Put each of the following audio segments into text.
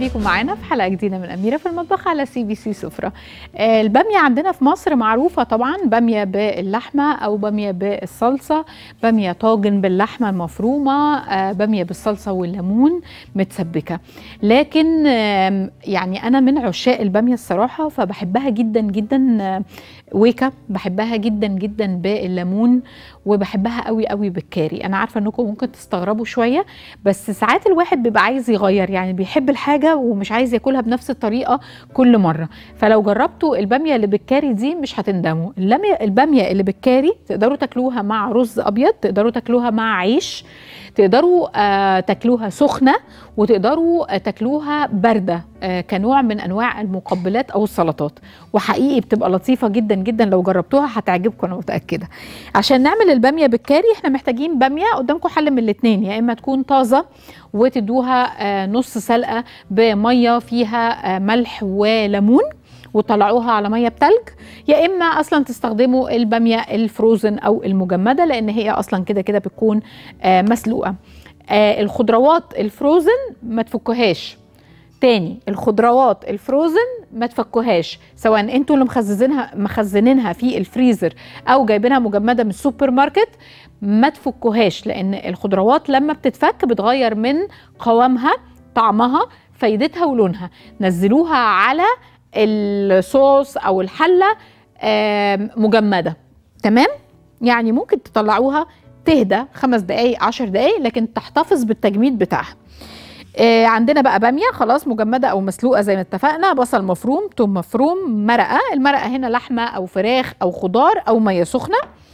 بيكم معانا في حلقه جديده من اميره في المطبخ على سي بي سي سفره آه، الباميه عندنا في مصر معروفه طبعا باميه باللحمه او باميه بالصلصه باميه طاجن باللحمه المفرومه آه، باميه بالصلصه والليمون متسبكه لكن آم، يعني انا من عشاق الباميه الصراحه فبحبها جدا جدا آه، ويكا بحبها جدا جدا بالليمون وبحبها قوي قوي بالكاري انا عارفه انكم ممكن تستغربوا شويه بس ساعات الواحد بيبقى عايز يغير يعني بيحب الحاجه ومش عايز ياكلها بنفس الطريقه كل مره فلو جربتوا الباميه اللي بالكاري دي مش هتندموا اللمية الباميه اللي بالكاري تقدروا تاكلوها مع رز ابيض تقدروا تاكلوها مع عيش تقدروا آه تاكلوها سخنه وتقدروا آه تاكلوها بارده آه كنوع من انواع المقبلات او السلطات وحقيقي بتبقى لطيفه جدا جدا لو جربتوها هتعجبكم انا متاكده عشان نعمل الباميه بالكاري احنا محتاجين باميه قدامكم حل من الاثنين يا اما تكون طازه وتدوها آه نص سلقه بميه فيها آه ملح وليمون وطلعوها على ميه بتلج يا اما اصلا تستخدموا الباميه الفروزن او المجمده لان هي اصلا كده كده بتكون آه مسلوقه آه الخضروات الفروزن ما تفكوهاش تاني الخضروات الفروزن ما تفكوهاش سواء انتوا اللي مخزنينها مخزنينها في الفريزر او جايبينها مجمده من السوبر ماركت ما تفكوهاش لان الخضروات لما بتتفك بتغير من قوامها طعمها فايدتها ولونها نزلوها على الصوص او الحله آم، مجمده تمام يعني ممكن تطلعوها تهدى خمس دقايق عشر دقايق لكن تحتفظ بالتجميد بتاعها آه، عندنا بقى باميه خلاص مجمده او مسلوقه زي ما اتفقنا بصل مفروم توم مفروم مرقه المرقه هنا لحمه او فراخ او خضار او ميه سخنه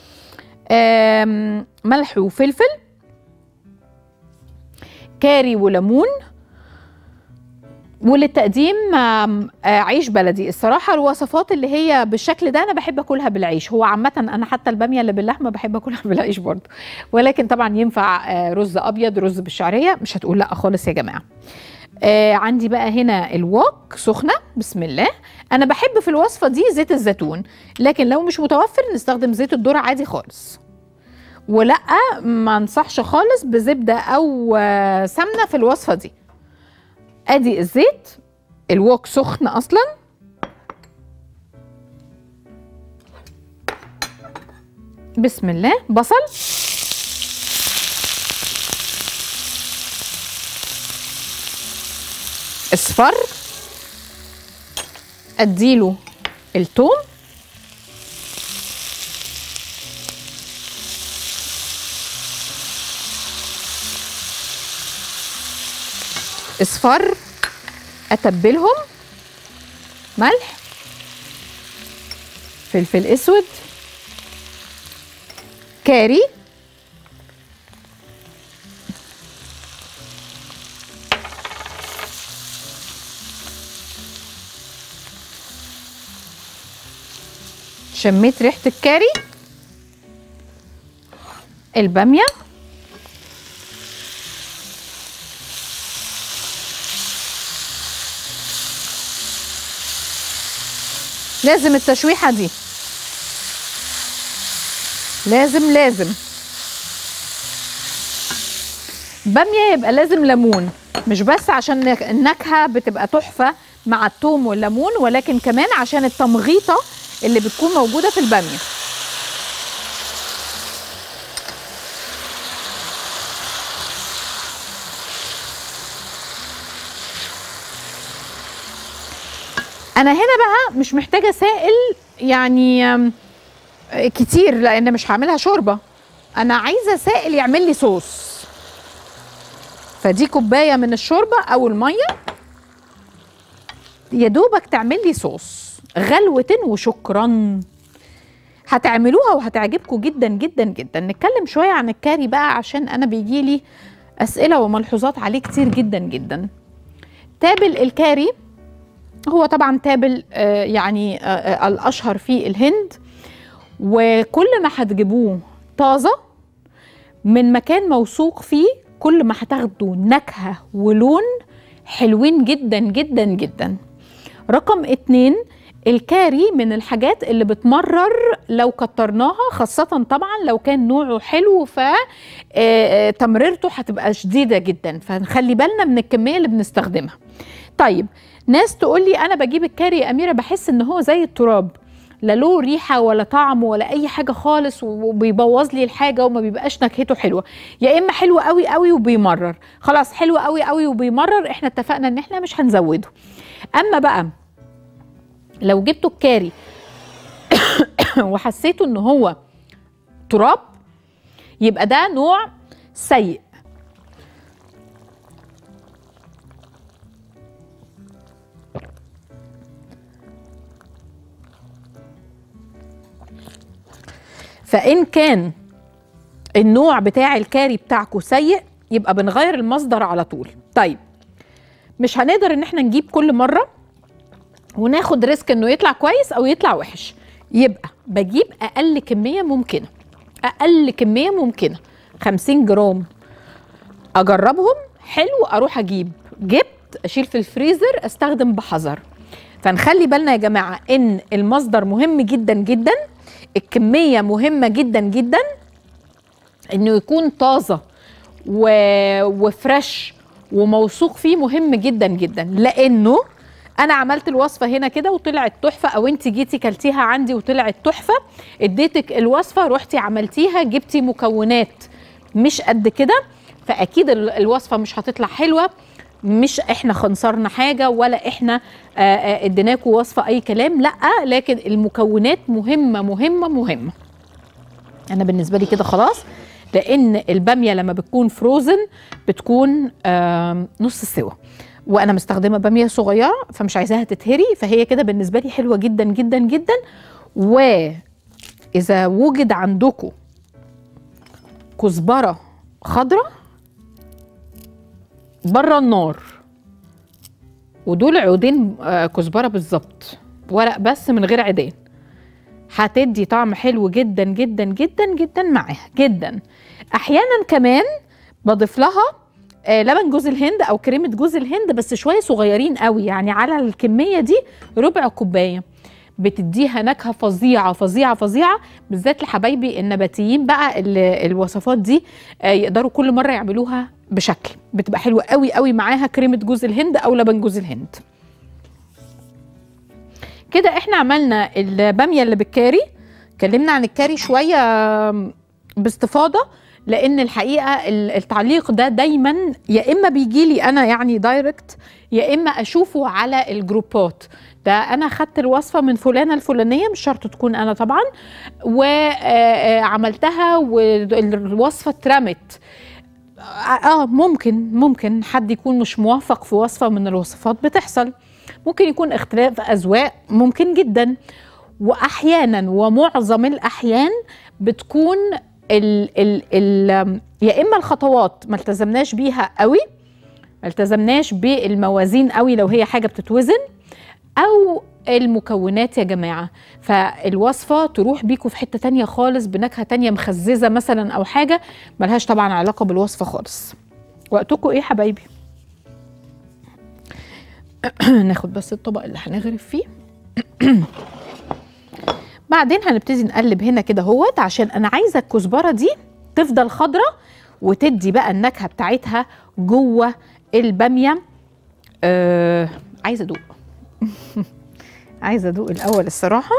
آم، ملح وفلفل كاري وليمون وللتقديم آم، آه، عيش بلدي الصراحه الوصفات اللي هي بالشكل ده انا بحب اكلها بالعيش هو عامه انا حتى الباميه اللي باللحمه بحب اكلها بالعيش برضه ولكن طبعا ينفع آه، رز ابيض رز بالشعريه مش هتقول لا خالص يا جماعه آه عندي بقى هنا الوok سخنه بسم الله انا بحب في الوصفه دي زيت الزيتون لكن لو مش متوفر نستخدم زيت الذره عادي خالص ولا ما انصحش خالص بزبده او آه، سمنه في الوصفه دي ادي الزيت الوok سخن اصلا بسم الله بصل اصفر اديله الثوم اصفر اتبلهم ملح فلفل اسود كاري شميت ريحة الكاري البامية لازم التشويحة دي لازم لازم بامية يبقى لازم ليمون مش بس عشان النكهة بتبقى تحفة مع الثوم والليمون ولكن كمان عشان التمغيطة اللي بتكون موجودة في البامية انا هنا بقى مش محتاجه سائل يعني آم، آه، كتير لان مش هعملها شوربه انا عايزه سائل يعمل لي صوص فدي كوبايه من الشوربه او الميه يا دوبك تعمل لي صوص غلوة وشكرا هتعملوها وهتعجبكم جدا جدا جدا نتكلم شويه عن الكاري بقى عشان انا بيجيلي اسئله وملحوظات عليه كتير جدا جدا تابل الكاري هو طبعا تابل آه، يعني آه، آه، الاشهر في الهند وكل ما هتجيبوه طازه من مكان موثوق فيه كل ما هتاخدوا نكهه ولون حلوين جدا جدا جدا رقم اتنين الكاري من الحاجات اللي بتمرر لو كترناها خاصة طبعا لو كان نوعه حلو فتمريرته هتبقى شديدة جدا فنخلي بالنا من الكمية اللي بنستخدمها طيب ناس تقول لي انا بجيب الكاري يا اميره بحس ان هو زي التراب لا له ريحه ولا طعم ولا اي حاجه خالص وبيبوظ لي الحاجه وما بيبقاش نكهته حلوه يا اما حلو قوي قوي وبيمرر خلاص حلو قوي قوي وبيمرر احنا اتفقنا ان احنا مش هنزوده اما بقى لو جبتوا الكاري وحسيتوا ان هو تراب يبقى ده نوع سيء فإن كان النوع بتاع الكاري بتاعكم سيء يبقى بنغير المصدر على طول طيب مش هنقدر ان احنا نجيب كل مرة وناخد ريسك انه يطلع كويس او يطلع وحش يبقى بجيب اقل كمية ممكنة اقل كمية ممكنة 50 جرام اجربهم حلو اروح اجيب جبت اشيل في الفريزر استخدم بحذر فنخلي بالنا يا جماعة ان المصدر مهم جدا جدا الكميه مهمه جدا جدا انه يكون طازه و... وفريش وموثوق فيه مهم جدا جدا لانه انا عملت الوصفه هنا كده وطلعت تحفه او انت جيتي كلتيها عندي وطلعت تحفه اديتك الوصفه رحتي عملتيها جبتي مكونات مش قد كده فاكيد الوصفه مش هتطلع حلوه مش احنا خنصرنا حاجه ولا احنا اديناكم وصفه اي كلام لا لكن المكونات مهمه مهمه مهمه انا بالنسبه لي كده خلاص لان الباميه لما بتكون فروزن بتكون نص السوا وانا مستخدمه باميه صغيره فمش عايزاها تتهري فهي كده بالنسبه لي حلوه جدا جدا جدا واذا وجد عندكم كزبره خضراء بره النار ودول عودين كزبره بالظبط ورق بس من غير عيدان هتدي طعم حلو جدا جدا جدا جدا معاها جدا احيانا كمان بضيف لها لبن جوز الهند او كريمه جوز الهند بس شويه صغيرين قوي يعني على الكميه دي ربع كوبايه بتديها نكهه فظيعه فظيعه فظيعه بالذات لحبايبي النباتيين بقى الوصفات دي يقدروا كل مره يعملوها بشكل بتبقى حلوه قوي قوي معاها كريمه جوز الهند او لبن جوز الهند كده احنا عملنا الباميه اللي بالكاري اتكلمنا عن الكاري شويه باستفاضه لان الحقيقه التعليق ده دايما يا اما بيجي لي انا يعني دايركت يا اما اشوفه على الجروبات ده انا خدت الوصفه من فلانه الفلانيه مش شرط تكون انا طبعا وعملتها والوصفه اترمت اه ممكن ممكن حد يكون مش موافق في وصفه من الوصفات بتحصل ممكن يكون اختلاف اذواق ممكن جدا واحيانا ومعظم الاحيان بتكون ال ال ال يا اما الخطوات ما التزمناش بيها قوي ما التزمناش بالموازين قوي لو هي حاجه بتتوزن او المكونات يا جماعة فالوصفة تروح بيكوا في حتة تانية خالص بنكهة تانية مخززة مثلا أو حاجة ملهاش طبعا علاقة بالوصفة خالص وقتكم إيه حبايبي ناخد بس الطبق اللي هنغرف فيه بعدين هنبتدي نقلب هنا كده اهوت عشان انا عايزه الكزبره دي تفضل خضره وتدي بقى النكهه بتاعتها جوه الباميه آه عايزه ادوق عايزه ادوق الاول الصراحه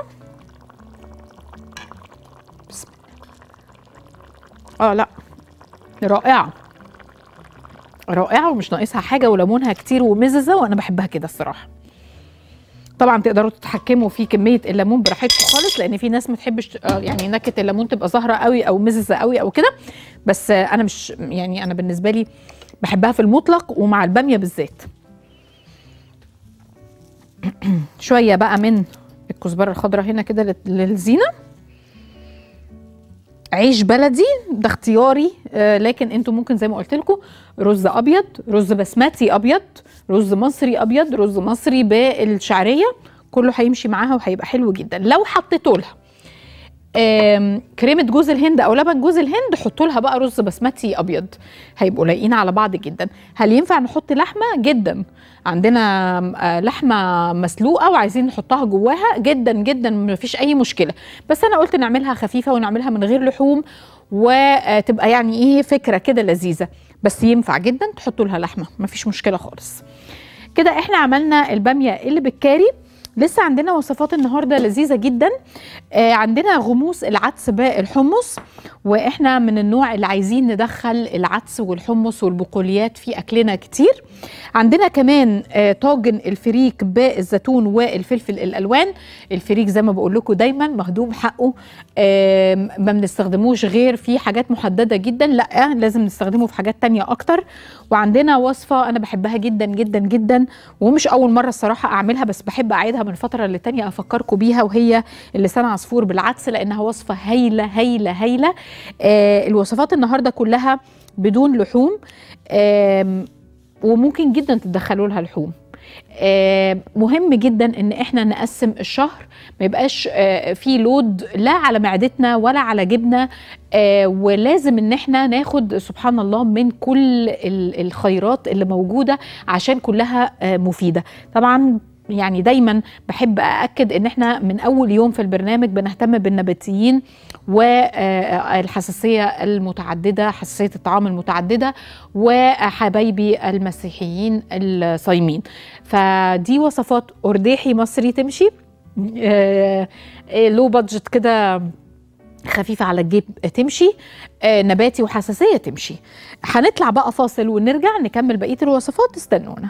بسم الله اه لا رائعه رائعه ومش ناقصها حاجه وليمونها كتير ومززه وانا بحبها كده الصراحه طبعا تقدروا تتحكموا في كميه الليمون براحتكم خالص لان في ناس ما تحبش يعني نكهه الليمون تبقى ظاهره قوي او مززه قوي او كده بس انا مش يعني انا بالنسبه لي بحبها في المطلق ومع الباميه بالذات شويه بقى من الكزبره الخضراء هنا كده للزينه عيش بلدي ده اختياري آه لكن انتوا ممكن زي ما قلت لكم رز ابيض رز بسمتي ابيض رز مصري ابيض رز مصري بالشعريه كله هيمشي معاها وهيبقى حلو جدا لو حطيتوا لها كريمه جوز الهند او لبن جوز الهند حطوا لها بقى رز بسمتي ابيض هيبقوا لايقين على بعض جدا هل ينفع نحط لحمه جدا عندنا لحمه مسلوقه وعايزين نحطها جواها جدا جدا مفيش اي مشكله بس انا قلت نعملها خفيفه ونعملها من غير لحوم وتبقى يعني ايه فكره كده لذيذه بس ينفع جدا تحطوا لها لحمه مفيش مشكله خالص كده احنا عملنا الباميه اللي بالكاري لسه عندنا وصفات النهارده لذيذه جدا آه عندنا غموس العدس بالحمص واحنا من النوع اللي عايزين ندخل العدس والحمص والبقوليات في اكلنا كتير عندنا كمان آه طاجن الفريك بالزيتون والفلفل الالوان الفريك زي ما بقول لكم دايما مهضوم حقه آه ما بنستخدموش غير في حاجات محدده جدا لا لازم نستخدمه في حاجات تانية اكتر وعندنا وصفه انا بحبها جدا جدا جدا ومش اول مره الصراحه اعملها بس بحب اعيدها من فتره للتانية افكركم بيها وهي اللسان عصفور بالعدس لانها وصفه هايله هايله هايله آه الوصفات النهارده كلها بدون لحوم آه وممكن جدا تدخلوا لها لحوم آه مهم جدا ان احنا نقسم الشهر ما يبقاش آه في لود لا على معدتنا ولا على جبنا آه ولازم ان احنا ناخد سبحان الله من كل الخيرات اللي موجوده عشان كلها مفيده طبعا يعني دايما بحب ااكد ان احنا من اول يوم في البرنامج بنهتم بالنباتيين والحساسيه المتعدده حساسيه الطعام المتعدده وحبايبي المسيحيين الصايمين فدي وصفات ارداحي مصري تمشي لو بادجت كده خفيفة على الجيب تمشي آه نباتي وحساسية تمشي هنطلع بقى فاصل ونرجع نكمل بقية الوصفات استنونا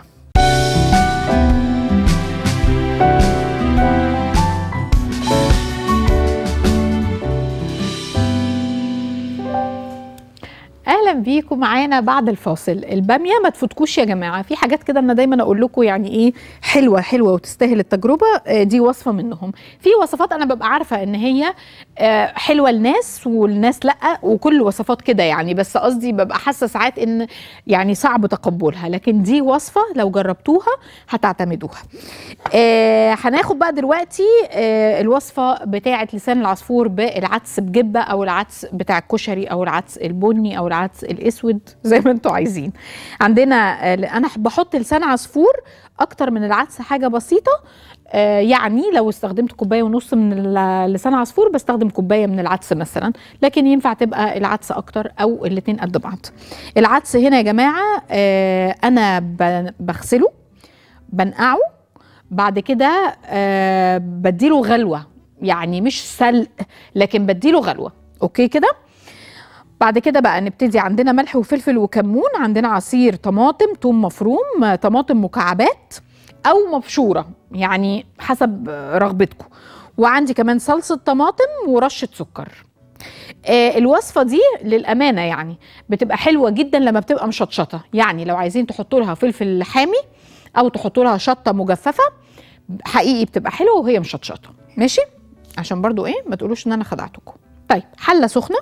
اهلا بيكم معانا بعد الفاصل الباميه ما تفوتكوش يا جماعه في حاجات كده انا دايما اقول لكم يعني ايه حلوه حلوه وتستاهل التجربه دي وصفه منهم في وصفات انا ببقى عارفه ان هي حلوه لناس والناس لا وكل وصفات كده يعني بس قصدي ببقى حاسه ساعات ان يعني صعب تقبلها لكن دي وصفه لو جربتوها هتعتمدوها آه هناخد بقى دلوقتي آه الوصفه بتاعه لسان العصفور بالعدس بجبه او العدس بتاع الكشري او العدس البني او العدس الاسود زي ما انتم عايزين عندنا انا بحط لسان عصفور اكتر من العدس حاجه بسيطه آه يعني لو استخدمت كوبايه ونص من لسان عصفور بستخدم كوبايه من العدس مثلا لكن ينفع تبقى العدس اكتر او الاتنين قد بعض العدس هنا يا جماعه آه انا بغسله بنقعه بعد كده آه بديله غلوه يعني مش سلق لكن بديله غلوه اوكي كده بعد كده بقى نبتدي عندنا ملح وفلفل وكمون عندنا عصير طماطم توم مفروم طماطم مكعبات او مبشوره يعني حسب رغبتكم وعندي كمان صلصه طماطم ورشه سكر آه الوصفه دي للامانه يعني بتبقى حلوه جدا لما بتبقى مشطشطه يعني لو عايزين تحطوا لها فلفل حامي او تحطوا لها شطه مجففه حقيقي بتبقى حلوه وهي مشطشطه ماشي عشان برضو ايه ما تقولوش ان انا خدعتكم طيب حله سخنه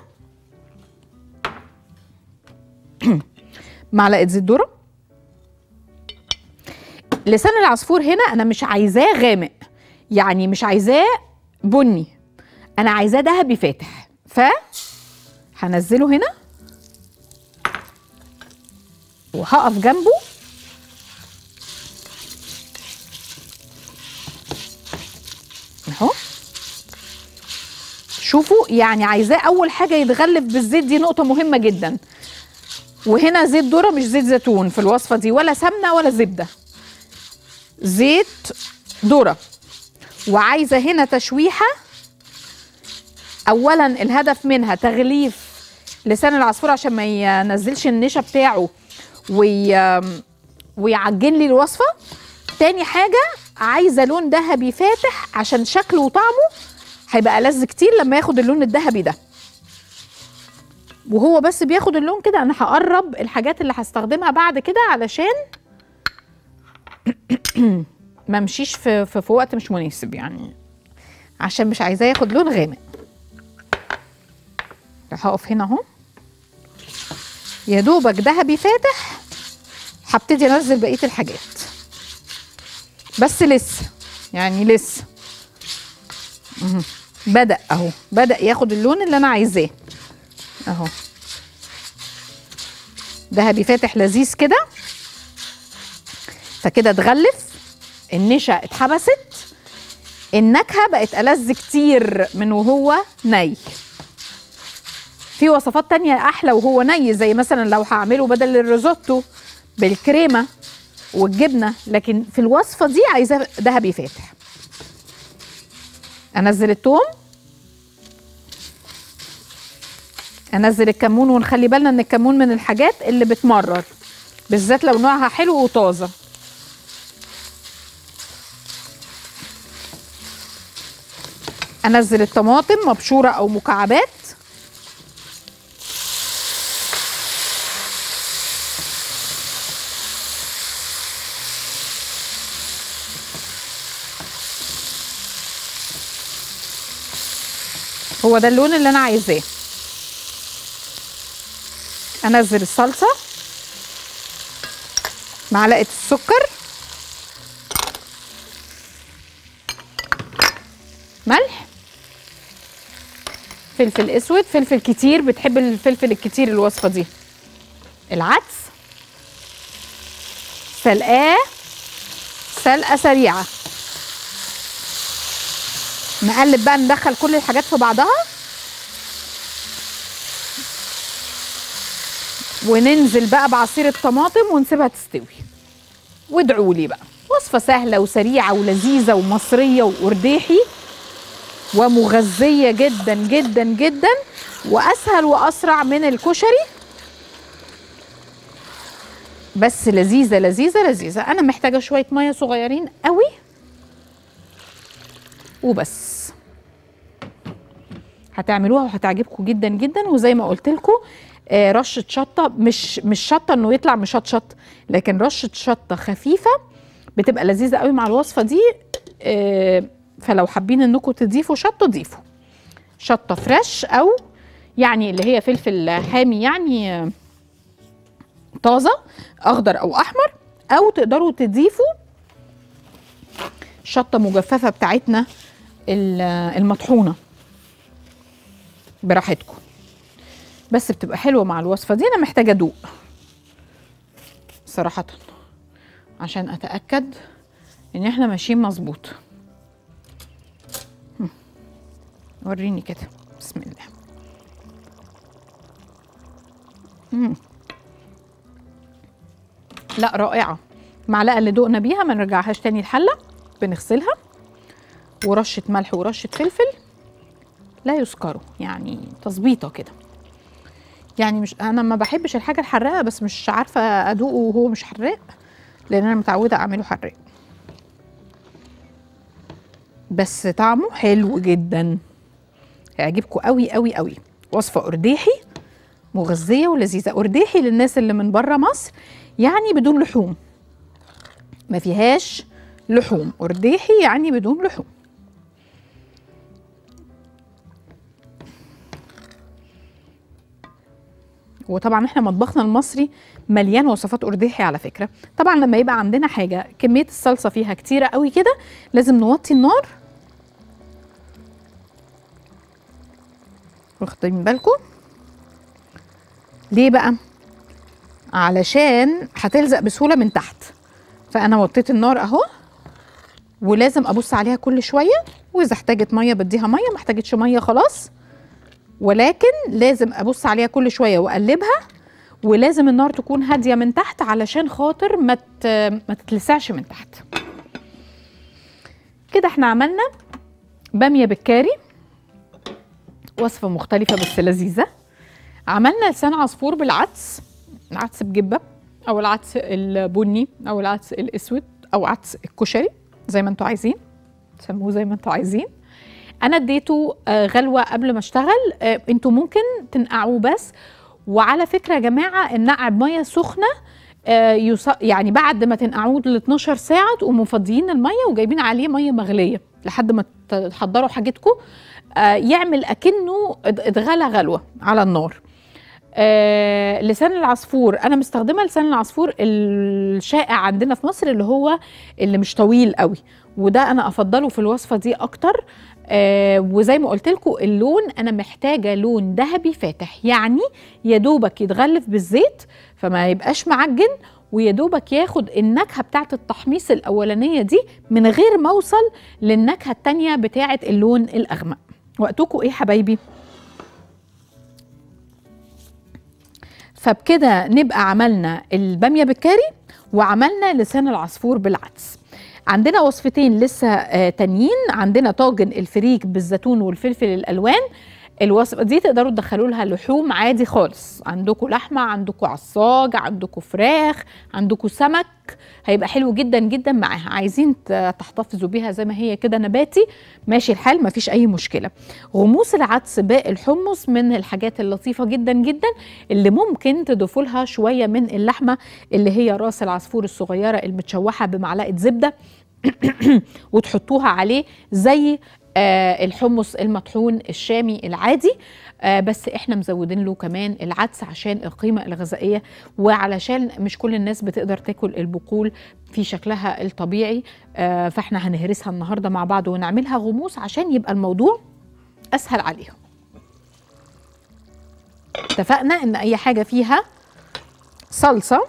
معلقه زيت ذره لسان العصفور هنا انا مش عايزاه غامق يعني مش عايزاه بني انا عايزاه ذهبي فاتح ف هنزله هنا وهقف جنبه اهو شوفوا يعني عايزاه اول حاجه يتغلف بالزيت دي نقطه مهمه جدا وهنا زيت ذره مش زيت زيتون في الوصفه دي ولا سمنه ولا زبده زيت ذره وعايزه هنا تشويحه اولا الهدف منها تغليف لسان العصفور عشان ما ينزلش النشا بتاعه وي... ويعجن لي الوصفه تاني حاجه عايزه لون ذهبي فاتح عشان شكله وطعمه هيبقى لذ كتير لما ياخد اللون الذهبي ده وهو بس بياخد اللون كده انا هقرب الحاجات اللي هستخدمها بعد كده علشان ما امشيش في, في, في وقت مش مناسب يعني عشان مش عايزاه ياخد لون غامق هقف هنا اهو يا دوبك ذهبي فاتح هبتدي انزل بقيه الحاجات بس لسه يعني لسه بدا اهو بدا ياخد اللون اللي انا عايزاه اهو ذهبي فاتح لذيذ كده فكده اتغلف النشا اتحبست النكهه بقت ألذ كتير من وهو ني في وصفات تانية احلى وهو ني زي مثلا لو هعمله بدل الريزوتو بالكريمه والجبنه لكن في الوصفه دي عايزاه ذهبي فاتح انزل الثوم انزل الكمون ونخلي بالنا ان الكمون من الحاجات اللي بتمرر بالذات لو نوعها حلو وطازه انزل الطماطم مبشوره او مكعبات هو ده اللون اللي انا عايزاه انزل الصلصه معلقه السكر ملح فلفل اسود فلفل كتير بتحب الفلفل الكتير الوصفه دي العدس سلقاه سلقه سريعه نقلب بقى ندخل كل الحاجات في بعضها وننزل بقى بعصير الطماطم ونسيبها تستوي وادعوا لي بقى وصفه سهله وسريعه ولذيذه ومصريه وقرديحي ومغذيه جدا جدا جدا واسهل واسرع من الكشري بس لذيذه لذيذه لذيذه انا محتاجه شويه ميه صغيرين قوي وبس هتعملوها وهتعجبكم جدا جدا وزي ما قلت لكم آه رشه شطه مش مش شطه انه يطلع مشطشط لكن رشه شطه خفيفه بتبقى لذيذه قوي مع الوصفه دي آه فلو حابين انكم تضيفوا شطه ضيفوا شطه فريش او يعني اللي هي فلفل حامي يعني آه طازه اخضر او احمر او تقدروا تضيفوا شطه مجففه بتاعتنا المطحونه براحتكم بس بتبقى حلوه مع الوصفه دي انا محتاجه ادوق صراحه عشان اتاكد ان احنا ماشيين مظبوط وريني كده بسم الله مم. لا رائعه المعلقه اللي دقنا بيها ما نرجعهاش تاني الحله بنغسلها ورشه ملح ورشه فلفل لا يذكروا يعني تظبيطه كده يعني مش انا ما بحبش الحاجه الحراقه بس مش عارفه ادوقه وهو مش حراق لان انا متعوده اعمله حراق بس طعمه حلو جدا هيعجبكم قوي قوي قوي وصفه قرديحي مغذيه ولذيذه قرديحي للناس اللي من بره مصر يعني بدون لحوم ما فيهاش لحوم قرديحي يعني بدون لحوم وطبعا احنا مطبخنا المصري مليان وصفات قرديحي على فكره طبعا لما يبقى عندنا حاجه كميه الصلصه فيها كتيره قوي كده لازم نوطي النار واخدين بالكم ليه بقى علشان هتلزق بسهوله من تحت فانا وطيت النار اهو ولازم ابص عليها كل شويه واذا احتاجت ميه بديها ميه ما احتاجتش ميه خلاص ولكن لازم ابص عليها كل شويه واقلبها ولازم النار تكون هاديه من تحت علشان خاطر ما ما تتلسعش من تحت كده احنا عملنا باميه بالكاري وصفه مختلفه بس لذيذه عملنا لسان عصفور بالعدس عدس بجبه او العدس البني او العدس الاسود او عدس الكشري زي ما انتوا عايزين سموه زي ما انتوا عايزين انا اديته غلوه قبل ما اشتغل انتوا ممكن تنقعوه بس وعلى فكره يا جماعه النقع بميه سخنه يعني بعد ما تنقعوه ل 12 ساعه تقوموا مفضيين الميه وجايبين عليه ميه مغليه لحد ما تحضروا حاجتكم يعمل اكنه اتغلى غلوه على النار آه لسان العصفور انا مستخدمه لسان العصفور الشائع عندنا في مصر اللي هو اللي مش طويل قوي وده انا افضله في الوصفه دي اكتر آه وزي ما قلت لكم اللون انا محتاجه لون ذهبي فاتح يعني يا دوبك يتغلف بالزيت فما يبقاش معجن ويا دوبك ياخد النكهه بتاعه التحميص الاولانيه دي من غير ما اوصل للنكهه الثانيه بتاعه اللون الاغمق وقتكم ايه حبايبي فبكده نبقى عملنا الباميه بالكاري وعملنا لسان العصفور بالعدس عندنا وصفتين لسه آه تانيين عندنا طاجن الفريك بالزيتون والفلفل الالوان الوصفه دي تقدروا تدخلوا لها لحوم عادي خالص عندكم لحمه عندكم عصاج عندكم فراخ عندكم سمك هيبقى حلو جدا جدا معاها عايزين تحتفظوا بيها زي ما هي كده نباتي ماشي الحال مفيش اي مشكله غموس العدس بالحمص من الحاجات اللطيفه جدا جدا اللي ممكن تضيفوا لها شويه من اللحمه اللي هي راس العصفور الصغيره المتشوحه بمعلقه زبده وتحطوها عليه زي آه الحمص المطحون الشامي العادي آه بس احنا مزودين له كمان العدس عشان القيمه الغذائيه وعلشان مش كل الناس بتقدر تاكل البقول في شكلها الطبيعي آه فاحنا هنهرسها النهارده مع بعض ونعملها غموس عشان يبقى الموضوع اسهل عليهم اتفقنا ان اي حاجه فيها صلصه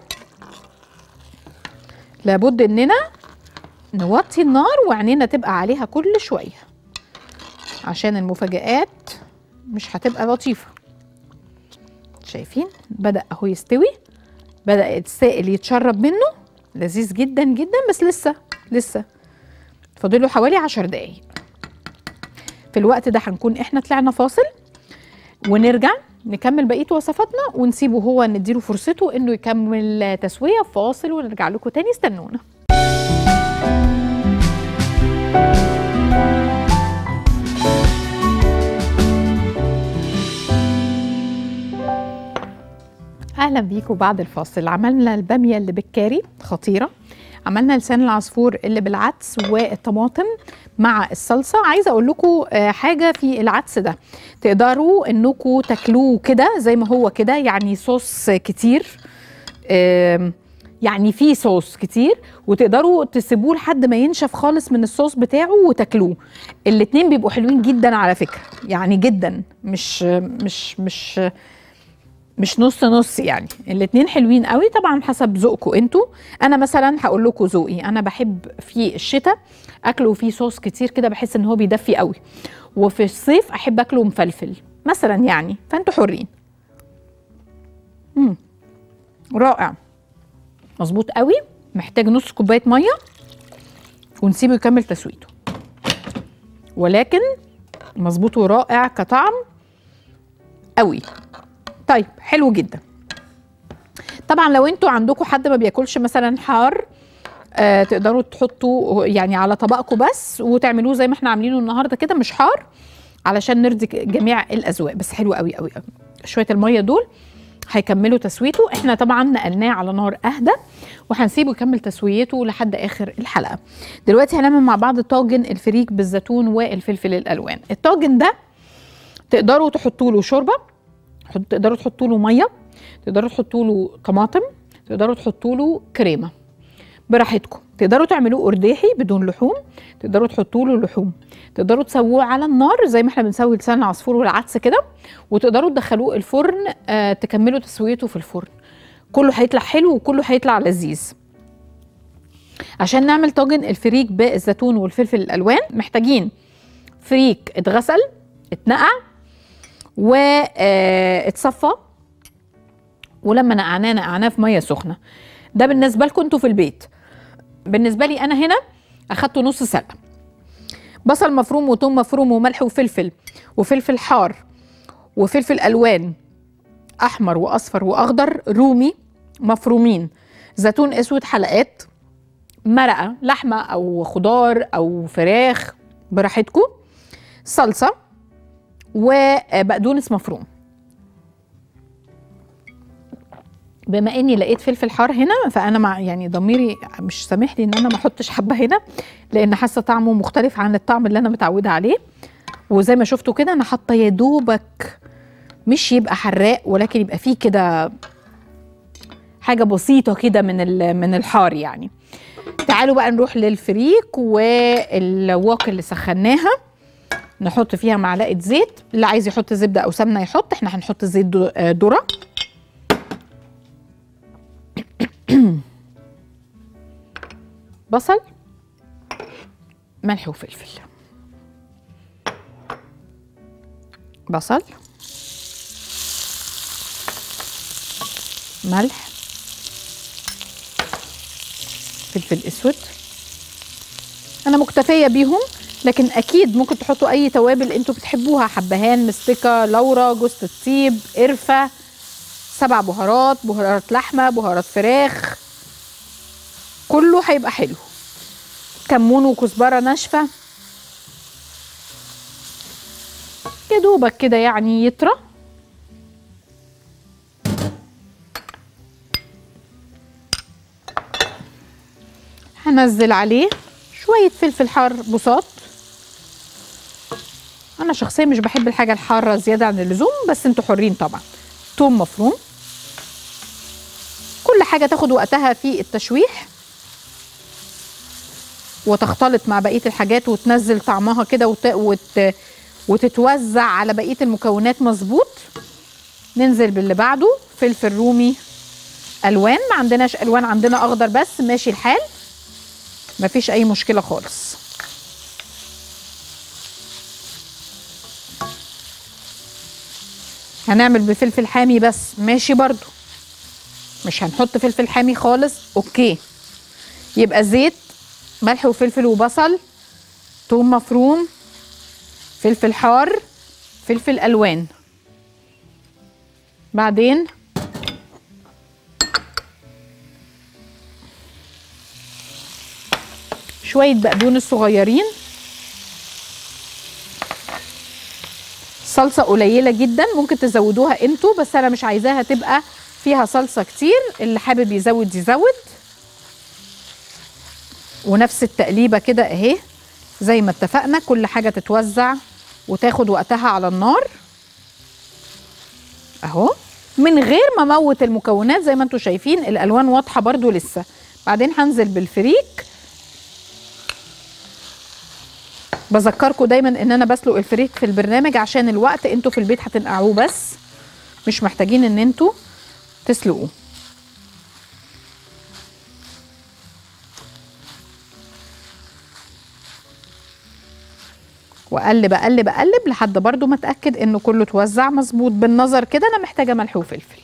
لابد اننا نوطي النار وعينينا تبقى عليها كل شويه عشان المفاجآت مش هتبقى لطيفة شايفين بدأ اهو يستوي بدأ السائل يتشرب منه لذيذ جدا جدا بس لسه لسه فاضله حوالي عشر دقايق في الوقت ده هنكون احنا طلعنا فاصل ونرجع نكمل بقيه وصفاتنا ونسيبه هو نديله فرصته انه يكمل تسويه فاصل ونرجع لكم تاني استنونا اهلا بيكم بعد الفاصل عملنا الباميه اللي بالكاري خطيره عملنا لسان العصفور اللي بالعدس والطماطم مع الصلصه عايزه اقول لكم حاجه في العدس ده تقدروا انكم تاكلوه كده زي ما هو كده يعني صوص كتير يعني فيه صوص كتير وتقدروا تسيبوه لحد ما ينشف خالص من الصوص بتاعه وتاكلوه الاتنين بيبقوا حلوين جدا على فكره يعني جدا مش مش مش مش نص نص يعني الاتنين حلوين قوي طبعا حسب ذوقكم انتوا انا مثلا هقول لكم ذوقي انا بحب في الشتاء اكله فيه صوص كتير كده بحس ان هو بيدفي قوي وفي الصيف احب اكله مفلفل مثلا يعني فانتوا حرين امم رائع مظبوط قوي محتاج نص كوبايه ميه ونسيبه يكمل تسويته ولكن مظبوط ورائع كطعم قوي طيب حلو جدا طبعا لو انتوا عندكم حد ما بياكلش مثلا حار آه تقدروا تحطوا يعني على طبقكم بس وتعملوه زي ما احنا عاملينه النهارده كده مش حار علشان نرضي جميع الاذواق بس حلو قوي قوي قوي شويه الميه دول هيكملوا تسويته احنا طبعا نقلناه على نار اهدى وهنسيبه يكمل تسويته لحد اخر الحلقه دلوقتي هنعمل مع بعض طاجن الفريك بالزيتون والفلفل الالوان الطاجن ده تقدروا تحطوا له شوربه تقدروا تحطوا له ميه تقدروا تحطوا له طماطم تقدروا تحطوا له كريمه براحتكم تقدروا تعملوه قرداحي بدون لحوم تقدروا تحطوا له لحوم تقدروا تسووه على النار زي ما احنا بنسوي لسان العصفور والعدس كده وتقدروا تدخلوه الفرن آه تكملوا تسويته في الفرن كله هيطلع حلو وكله هيطلع لذيذ عشان نعمل طاجن الفريك بالزيتون والفلفل الالوان محتاجين فريك اتغسل اتنقع واتصفى ولما نقعناه نقعناه في ميه سخنه ده بالنسبه لكم انتوا في البيت بالنسبه لي انا هنا اخدته نص سلقه بصل مفروم وثوم مفروم وملح وفلفل وفلفل حار وفلفل الوان احمر واصفر واخضر رومي مفرومين زيتون اسود حلقات مرقه لحمه او خضار او فراخ براحتكم صلصه وبقدونس مفروم بما اني لقيت فلفل حار هنا فانا مع يعني ضميري مش سامح لي ان انا ما احطش حبه هنا لان حاسه طعمه مختلف عن الطعم اللي انا متعوده عليه وزي ما شفتوا كده انا حاطه يا دوبك مش يبقى حراق ولكن يبقى فيه كده حاجه بسيطه كده من من الحار يعني تعالوا بقى نروح للفريك والواقي اللي سخناها نحط فيها معلقه زيت اللي عايز يحط زبده او سمنه يحط احنا هنحط زيت ذره بصل ملح وفلفل بصل ملح فلفل اسود انا مكتفيه بيهم لكن اكيد ممكن تحطوا اي توابل انتوا بتحبوها حبهان مستكه لورا جوز الطيب قرفه سبع بهارات بهارات لحمه بهارات فراخ كله هيبقى حلو كمون وكزبره ناشفه يا دوبك كده يعني يطرى هنزل عليه شويه فلفل حار بساط انا شخصيا مش بحب الحاجه الحاره زياده عن اللزوم بس انتوا حرين طبعا توم مفروم كل حاجه تاخد وقتها في التشويح وتختلط مع بقيه الحاجات وتنزل طعمها كده وت... وت... وتتوزع على بقيه المكونات مظبوط ننزل باللي بعده فلفل رومي الوان ما عندناش الوان عندنا اخضر بس ماشي الحال مفيش اي مشكله خالص هنعمل بفلفل حامي بس ماشي برضو مش هنحط فلفل حامي خالص اوكي يبقى زيت ملح وفلفل وبصل توم مفروم فلفل حار فلفل الوان بعدين شويه بقدونس صغيرين صلصه قليله جدا ممكن تزودوها انتوا بس انا مش عايزاها تبقى فيها صلصه كتير اللي حابب يزود يزود ونفس التقليبه كده اهي زي ما اتفقنا كل حاجه تتوزع وتاخد وقتها على النار اهو من غير ما اموت المكونات زي ما انتم شايفين الالوان واضحه برضو لسه بعدين هنزل بالفريك بذكركم دايما ان انا بسلق الفريك في البرنامج عشان الوقت انتوا في البيت هتنقعوه بس مش محتاجين ان انتوا تسلقوه واقلب اقلب اقلب لحد برضو ما اتاكد انه كله اتوزع مظبوط بالنظر كده انا محتاجه ملح وفلفل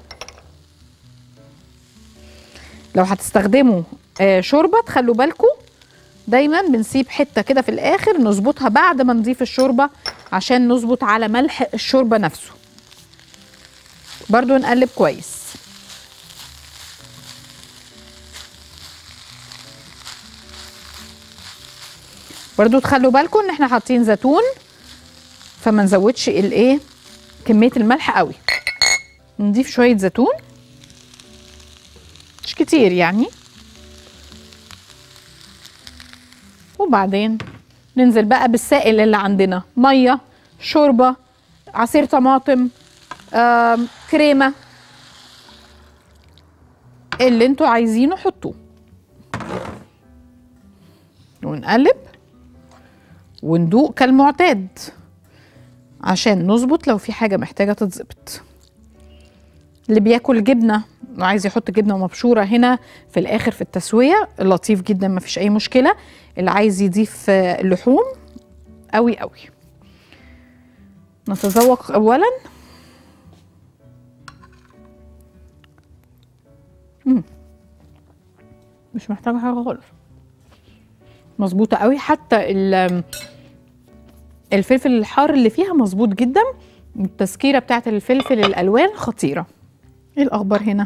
لو هتستخدموا آه شوربه تخلوا بالكم دايما بنسيب حته كده في الاخر نظبطها بعد ما نضيف الشوربه عشان نظبط على ملح الشوربه نفسه برضو نقلب كويس برضو تخلوا بالكم ان احنا حاطين زيتون فما نزودش الايه كميه الملح قوي نضيف شويه زيتون مش كتير يعني وبعدين ننزل بقى بالسائل اللي عندنا ميه شوربه عصير طماطم كريمه اللي انتوا عايزينه حطوه ونقلب وندوق كالمعتاد عشان نظبط لو في حاجه محتاجه تتظبط اللي بياكل جبنه وعايز يحط جبنه مبشوره هنا في الاخر في التسويه لطيف جدا ما فيش اي مشكله اللي عايز يضيف لحوم قوي قوي نتذوق اولا مم. مش محتاجه حاجه خالص مظبوطه قوي حتى الفلفل الحار اللي فيها مظبوط جدا التسكيره بتاعت الفلفل الالوان خطيره ايه الاخبار هنا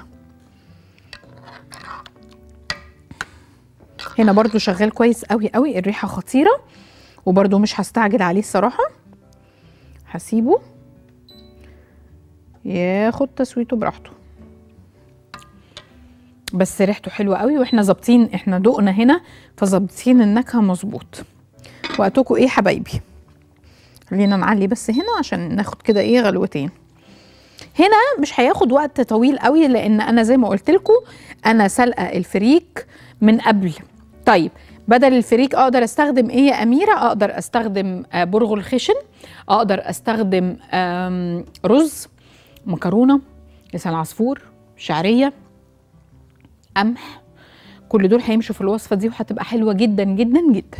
هنا برضو شغال كويس قوي قوي الريحه خطيره وبرضو مش هستعجل عليه الصراحه هسيبه ياخد تسويته براحته بس ريحته حلوه قوي واحنا ظابطين احنا دقنا هنا فظابطين النكهه مظبوط وقتكم ايه حبايبي خلينا نعلي بس هنا عشان ناخد كده ايه غلوتين هنا مش هياخد وقت طويل قوي لان انا زي ما قلت لكم انا سلقه الفريك من قبل طيب بدل الفريك اقدر استخدم ايه يا اميره اقدر استخدم برغل خشن اقدر استخدم رز مكرونه لسان عصفور شعريه قمح كل دول هيمشوا في الوصفه دي وهتبقى حلوه جدا جدا جدا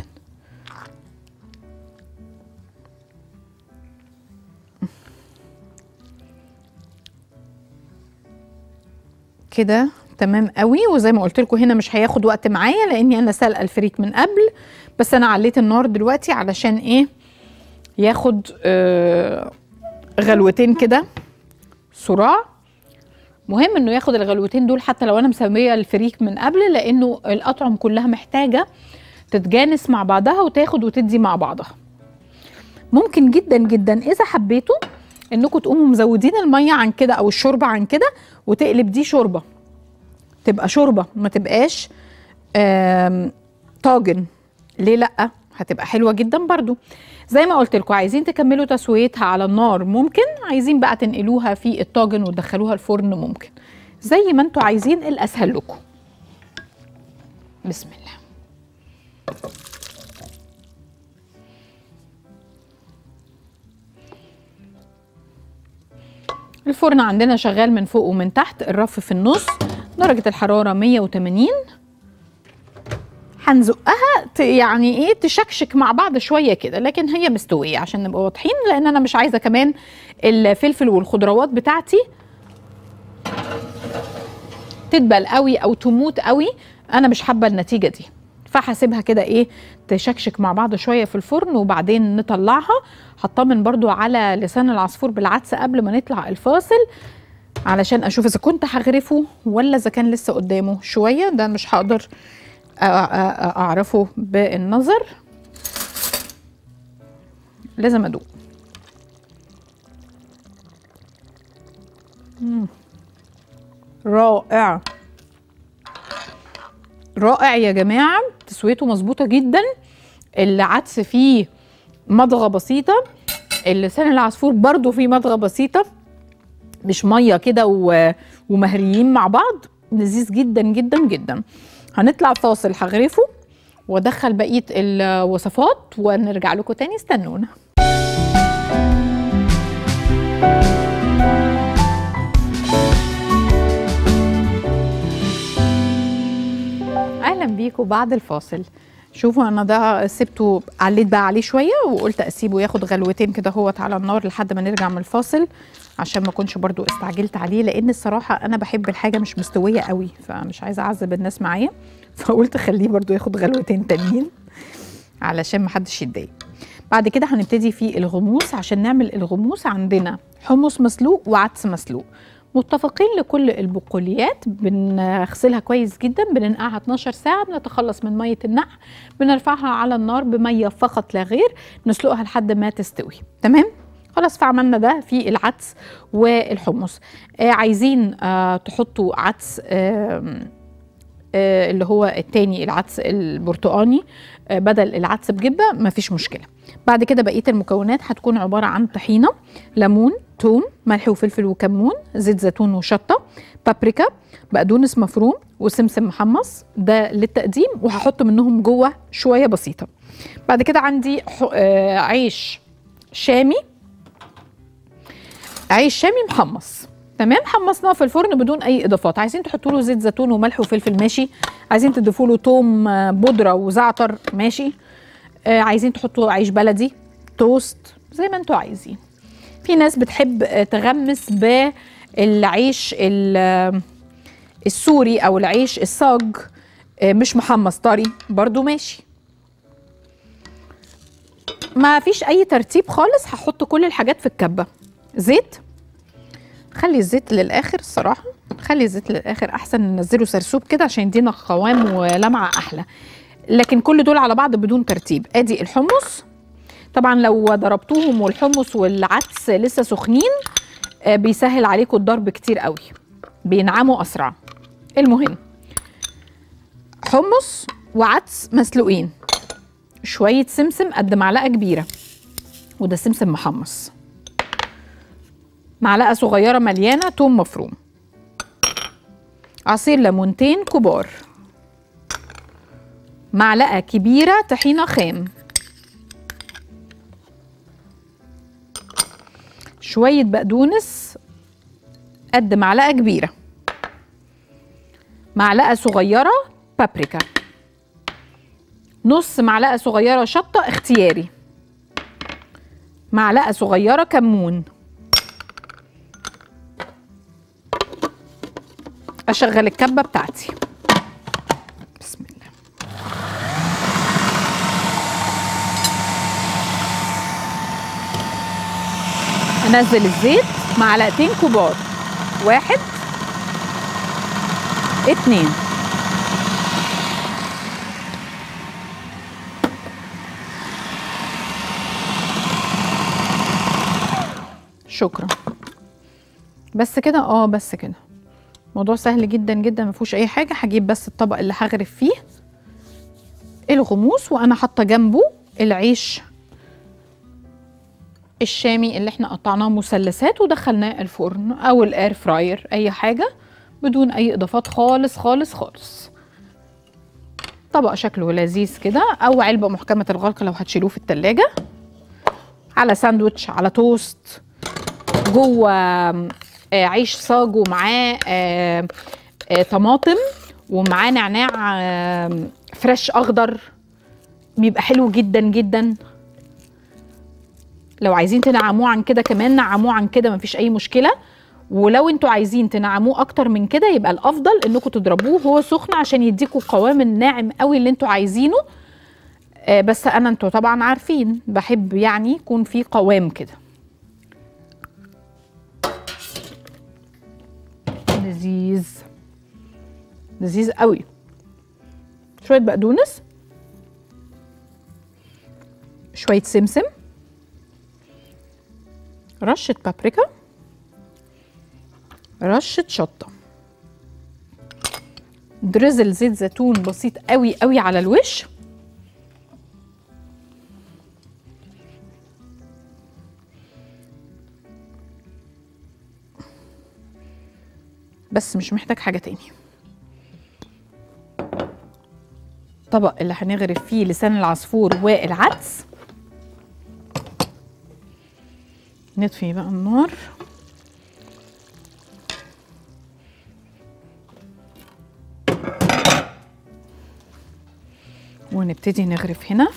كده تمام قوي وزي ما قلت لكم هنا مش هياخد وقت معايا لاني انا سالقه الفريك من قبل بس انا عليت النار دلوقتي علشان ايه ياخد آه غلوتين كده صراع مهم انه ياخد الغلوتين دول حتى لو انا مسويه الفريك من قبل لانه الاطعم كلها محتاجه تتجانس مع بعضها وتاخد وتدي مع بعضها ممكن جدا جدا اذا حبيتوا انكم تقوموا مزودين الميه عن كده او الشوربه عن كده وتقلب دي شوربه تبقى شوربه ما تبقاش آم، طاجن ليه لا هتبقى حلوه جدا برضو زي ما قلت لكم عايزين تكملوا تسويتها على النار ممكن عايزين بقى تنقلوها في الطاجن وتدخلوها الفرن ممكن زي ما انتوا عايزين الاسهل لكم بسم الله الفرن عندنا شغال من فوق ومن تحت الرف في النص درجة الحرارة 180 هنزقها ت- يعني ايه تشكشك مع بعض شويه كده لكن هي مستويه عشان نبقى واضحين لان انا مش عايزه كمان الفلفل والخضروات بتاعتي تدبل قوي او تموت قوي انا مش حابه النتيجه دي فهسيبها كده ايه تشكشك مع بعض شويه في الفرن وبعدين نطلعها هطمن برضو على لسان العصفور بالعدس قبل ما نطلع الفاصل علشان اشوف اذا كنت هغرفه ولا اذا كان لسه قدامه شويه ده مش هقدر أ- أ- أ- اعرفه بالنظر لازم ادوق مم. رائع رائع يا جماعه تسويته مظبوطه جدا العدس فيه مضغه بسيطه اللسان العصفور برضو فيه مضغه بسيطه مش ميه كده و- ومهريين مع بعض لذيذ جدا جدا جدا هنطلع فاصل هغرفه وادخل بقيه الوصفات ونرجع لكم تاني استنونا اهلا بيكم بعد الفاصل شوفوا انا ده سبته عليت بقى عليه شويه وقلت اسيبه ياخد غلوتين كده هوت على النار لحد ما نرجع من الفاصل عشان ما اكونش برضو استعجلت عليه لان الصراحه انا بحب الحاجه مش مستويه قوي فمش عايزه اعذب الناس معايا فقلت خليه برضو ياخد غلوتين تانيين علشان ما حدش يتضايق بعد كده هنبتدي في الغموس عشان نعمل الغموس عندنا حمص مسلوق وعدس مسلوق متفقين لكل البقوليات بنغسلها كويس جدا بننقعها 12 ساعة بنتخلص من مية النقع بنرفعها على النار بمية فقط لا غير نسلقها لحد ما تستوي تمام خلاص فعملنا ده في العدس والحمص آه عايزين آه تحطوا عدس آه آه اللي هو التاني العدس البرتقاني آه بدل العدس بجبه مفيش مشكله بعد كده بقيه المكونات هتكون عباره عن طحينه ليمون توم ملح وفلفل وكمون زيت زيتون وشطه بابريكا بقدونس مفروم وسمسم محمص ده للتقديم وهحط منهم جوه شويه بسيطه بعد كده عندي ح- آه، عيش شامي عيش شامي محمص تمام حمصناه في الفرن بدون اي اضافات عايزين تحطوا له زيت زيتون وملح وفلفل ماشي عايزين تضيفوا له توم آه، بودره وزعتر ماشي آه، عايزين تحطوا عيش بلدي توست زي ما انتوا عايزين في ناس بتحب آه، تغمس بالعيش ال- آه، السوري او العيش الصاج آه، مش محمص طري برضو ماشي ما فيش اي ترتيب خالص هحط كل الحاجات في الكبه زيت خلي الزيت للاخر الصراحه خلي الزيت للاخر احسن ننزله سرسوب كده عشان يدينا قوام ولمعه احلى لكن كل دول على بعض بدون ترتيب ادي الحمص طبعا لو ضربتوهم والحمص والعدس لسه سخنين آه، بيسهل عليكم الضرب كتير قوي بينعموا اسرع المهم حمص وعدس مسلوقين شويه سمسم قد معلقه كبيره وده سمسم محمص معلقه صغيره مليانه توم مفروم عصير ليمونتين كبار معلقه كبيره طحينه خام شويه بقدونس قد معلقه كبيره معلقه صغيره بابريكا نص معلقه صغيره شطه اختياري معلقه صغيره كمون اشغل الكبه بتاعتي بسم الله انزل الزيت معلقتين كبار واحد اتنين شكرا بس كده اه بس كده موضوع سهل جدا جدا ما فيهوش اي حاجه هجيب بس الطبق اللي هغرف فيه الغموس وانا حاطه جنبه العيش الشامي اللي احنا قطعناه مثلثات ودخلناه الفرن او الاير فراير اي حاجه بدون اي اضافات خالص خالص خالص طبق شكله لذيذ كده او علبه محكمه الغلق لو هتشيلوه في التلاجة على ساندوتش على توست جوه آه، عيش صاج ومعاه آه، آه، طماطم ومعاه نعناع آه، فريش اخضر بيبقى حلو جدا جدا لو عايزين تنعموه عن كده كمان نعموه عن كده مفيش اي مشكله ولو انتوا عايزين تنعموه اكتر من كده يبقى الافضل انكم تضربوه وهو سخن عشان يديكوا القوام الناعم قوي اللي انتوا عايزينه آه، بس انا انتوا طبعا عارفين بحب يعني يكون في قوام كده لذيذ لذيذ قوي شويه بقدونس شويه سمسم رشه بابريكا رشه شطه دريزل زيت زيتون بسيط قوي قوي على الوش بس مش محتاج حاجه تاني الطبق اللي هنغرف فيه لسان العصفور والعدس نطفي بقى النار ونبتدي نغرف هنا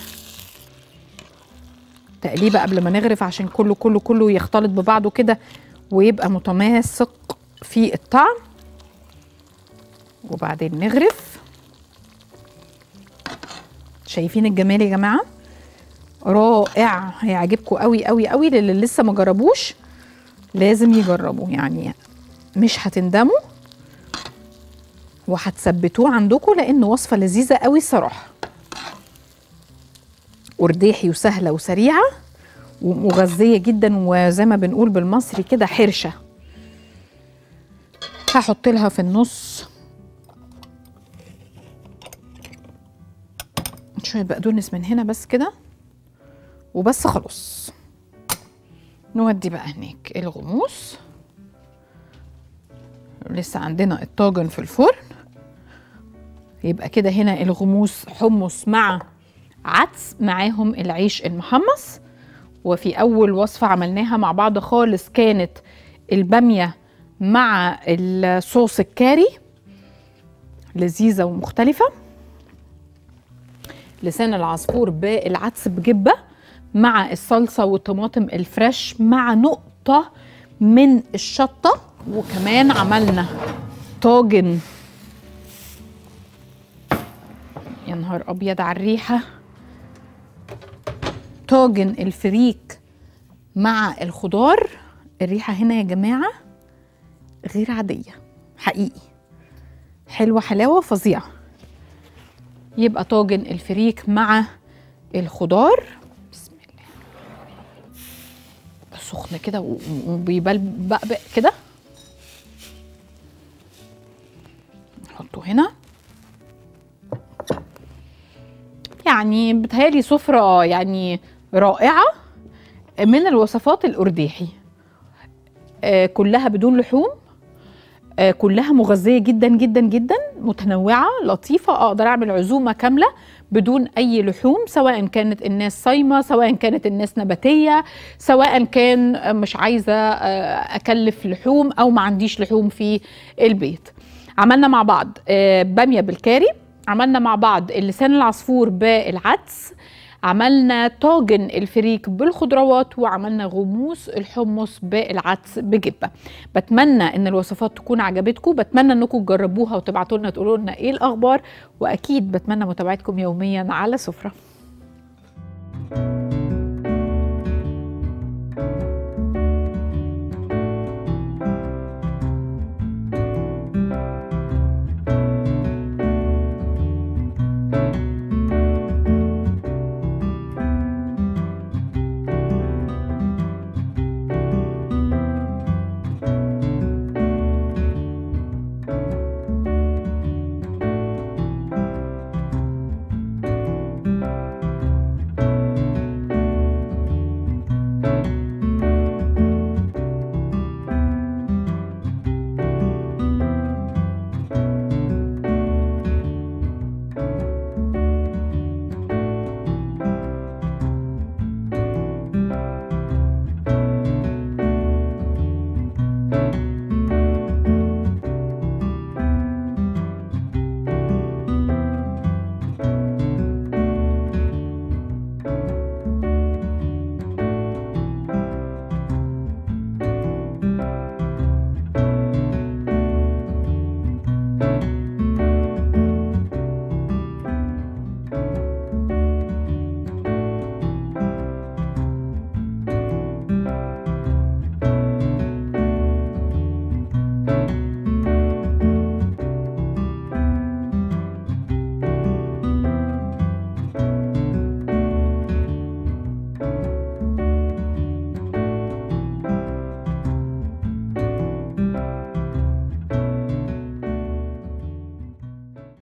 تقليبه قبل ما نغرف عشان كله كله كله يختلط ببعضه كده ويبقى متماسك في الطعم وبعدين نغرف شايفين الجمال يا جماعه رائع هيعجبكم قوي قوي قوي للي لسه ما جربوش لازم يجربوا يعني مش هتندموا وهتثبتوه عندكم لانه وصفه لذيذه قوي الصراحه ورديحي وسهله وسريعه ومغذيه جدا وزي ما بنقول بالمصري كده حرشه هحط لها في النص شويه بقدونس من هنا بس كده وبس خلاص نودي بقى هناك الغموس لسه عندنا الطاجن في الفرن يبقى كده هنا الغموس حمص مع عدس معاهم العيش المحمص وفي اول وصفه عملناها مع بعض خالص كانت الباميه مع الصوص الكاري لذيذه ومختلفه لسان العصفور بالعدس بجبه مع الصلصه والطماطم الفريش مع نقطه من الشطه وكمان عملنا طاجن يا نهار ابيض على الريحه طاجن الفريك مع الخضار الريحه هنا يا جماعه غير عاديه حقيقي حلوه حلاوه فظيعه يبقى طاجن الفريك مع الخضار بسم الله سخن كده و- وبيبلبق كده نحطه هنا يعني بتهيألي سفرة يعني رائعة من الوصفات الأرداحي آه، كلها بدون لحوم آه، كلها مغذية جدا جدا جدا متنوعة لطيفة أقدر أعمل عزومة كاملة بدون أي لحوم سواء كانت الناس صايمة سواء كانت الناس نباتية سواء كان آه، مش عايزة آه، أكلف لحوم أو ما عنديش لحوم في البيت عملنا مع بعض آه، بامية بالكاري عملنا مع بعض اللسان العصفور بالعدس عملنا طاجن الفريك بالخضروات وعملنا غموس الحمص بالعدس بجبه بتمنى ان الوصفات تكون عجبتكم بتمنى انكم تجربوها وتبعتوا لنا تقولوا لنا ايه الاخبار واكيد بتمنى متابعتكم يوميا على سفره